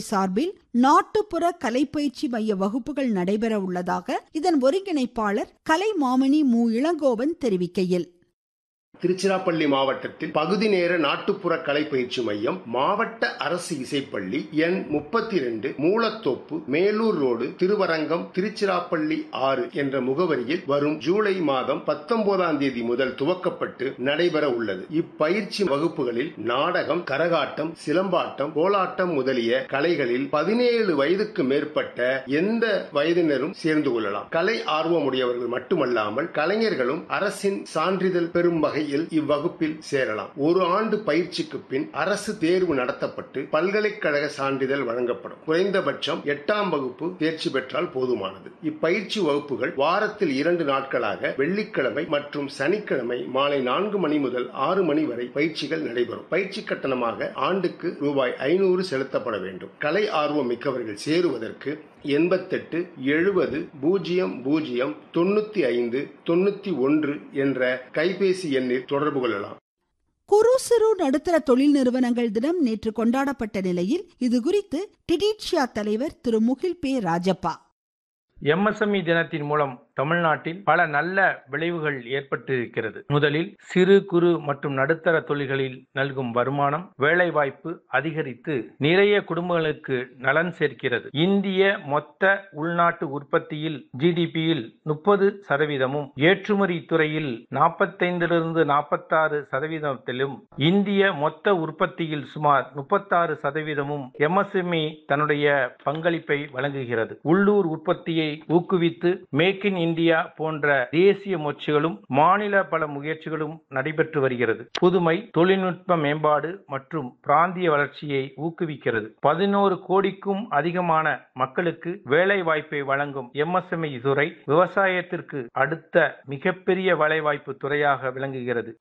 சார்பில் நாட்டுப்புற கலைப்பயிற்சி மைய வகுப்புகள் நடைபெற உள்ளதாக இதன் ஒருங்கிணைப்பாளர் கலை மாமணி மு இளங்கோவன் தெரிவிக்கையில் திருச்சிராப்பள்ளி மாவட்டத்தில் பகுதி நேர நாட்டுப்புற கலை பயிற்சி மையம் மாவட்ட அரசு இசைப்பள்ளி எண் முப்பத்தி ரெண்டு மூலத்தோப்பு மேலூர் ரோடு திருவரங்கம் திருச்சிராப்பள்ளி ஆறு என்ற முகவரியில் வரும் ஜூலை மாதம் பத்தொன்பதாம் தேதி முதல் துவக்கப்பட்டு நடைபெற உள்ளது இப்பயிற்சி வகுப்புகளில் நாடகம் கரகாட்டம் சிலம்பாட்டம் கோலாட்டம் முதலிய கலைகளில் பதினேழு வயதுக்கு மேற்பட்ட எந்த வயதினரும் சேர்ந்து கொள்ளலாம் கலை ஆர்வமுடையவர்கள் மட்டுமல்லாமல் கலைஞர்களும் அரசின் சான்றிதழ் பெறும் வகையில் இவ்வகுப்பில் சேரலாம் ஒரு ஆண்டு பயிற்சிக்கு பின் அரசு தேர்வு நடத்தப்பட்டு பல்கலைக்கழக சான்றிதழ் வழங்கப்படும் குறைந்தபட்சம் எட்டாம் வகுப்பு தேர்ச்சி பெற்றால் போதுமானது இப்பயிற்சி வகுப்புகள் வாரத்தில் இரண்டு நாட்களாக வெள்ளிக்கிழமை மற்றும் சனிக்கிழமை மாலை நான்கு மணி முதல் ஆறு மணி வரை பயிற்சிகள் நடைபெறும் பயிற்சி கட்டணமாக ஆண்டுக்கு ரூபாய் ஐநூறு செலுத்தப்பட வேண்டும் கலை ஆர்வம் மிக்கவர்கள் சேருவதற்கு எண்பத்தெட்டு எழுபது பூஜ்ஜியம் பூஜ்ஜியம் தொண்ணூத்தி ஐந்து தொண்ணூத்தி ஒன்று என்ற கைபேசி எண்ணில் தொடர்பு கொள்ளலாம் குறு சிறு நடுத்தர தொழில் நிறுவனங்கள் தினம் நேற்று கொண்டாடப்பட்ட நிலையில் இதுகுறித்து டிடிட்சியா தலைவர் திரு முகில் பே ராஜப்பா எம்எஸ்எம்இ தினத்தின் மூலம் தமிழ்நாட்டில் பல நல்ல விளைவுகள் ஏற்பட்டு இருக்கிறது முதலில் சிறு குறு மற்றும் நடுத்தர தொழில்களில் நல்கும் வருமானம் வேலைவாய்ப்பு அதிகரித்து நிறைய குடும்பங்களுக்கு நலன் சேர்க்கிறது இந்திய மொத்த உள்நாட்டு உற்பத்தியில் ஜிடிபியில் முப்பது சதவீதமும் ஏற்றுமதி துறையில் நாற்பத்தைந்திலிருந்து நாற்பத்தாறு சதவீதத்திலும் இந்திய மொத்த உற்பத்தியில் சுமார் முப்பத்தாறு சதவீதமும் எம்எஸ்எம்இ தன்னுடைய பங்களிப்பை வழங்குகிறது உள்ளூர் உற்பத்தியை ஊக்குவித்து மேக் இன் இந்தியா போன்ற தேசிய முயற்சிகளும் மாநில பல முயற்சிகளும் நடைபெற்று வருகிறது புதுமை தொழில்நுட்ப மேம்பாடு மற்றும் பிராந்திய வளர்ச்சியை ஊக்குவிக்கிறது பதினோரு கோடிக்கும் அதிகமான மக்களுக்கு வேலை வாய்ப்பை வழங்கும் எம்எஸ்எம்இ துறை விவசாயத்திற்கு அடுத்த மிகப்பெரிய வேலைவாய்ப்பு துறையாக விளங்குகிறது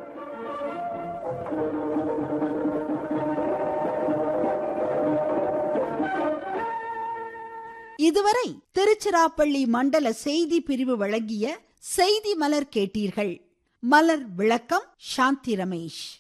இதுவரை திருச்சிராப்பள்ளி மண்டல செய்தி பிரிவு வழங்கிய செய்தி மலர் கேட்டீர்கள் மலர் விளக்கம் சாந்தி ரமேஷ்